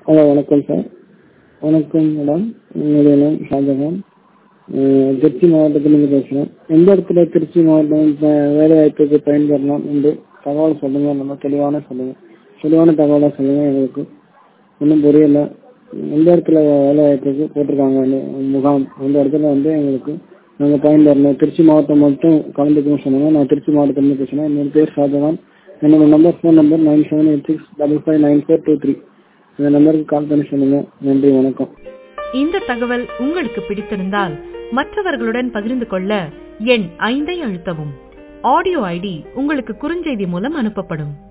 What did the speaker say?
hello வணக்கம் sir வணக்கம் madam என்னுடைய நேம் ஷாஜகான் அஹ் திருச்சி மாவட்டத்திலிருந்து பேசுகிறேன் எந்த இடத்துல திருச்சி மாவட்டம் இப்போ வேலை வாய்ப்புக்கு பயன்பெறலாம் என்று தகவல் சொல்லுங்கள் நம்ம தெளிவான சொல்லுங்கள் தெளிவான தகவலாக சொல்லுங்கள் எங்களுக்கு ஒன்றும் புரியல எந்த இடத்துல வேலை வாய்ப்புக்கு போட்டிருக்காங்க அந்த முகாம் அந்த இடத்துல வந்து எங்களுக்கு நாங்கள் பயன்பெறணும் திருச்சி மாவட்டம் மட்டும் கலந்துக்கணும்னு சொன்னாங்க நான் திருச்சி மாவட்டத்திலிருந்து பேசுகிறேன் என்னோட பேர் ஷாஜகான் என்னோட number phone number nine seven eight six double five nine four two three இந்த நம்பருக்கு கால் பண்ணி சொல்லுங்கள் நன்றி வணக்கம் இந்த தகவல் உங்களுக்கு பிடித்திருந்தால் மற்றவர்களுடன் பகிர்ந்து கொள்ள எண் ஐந்தை அழுத்தவும் ஆடியோ ஐடி உங்களுக்கு குறுஞ்செய்தி மூலம் அனுப்பப்படும்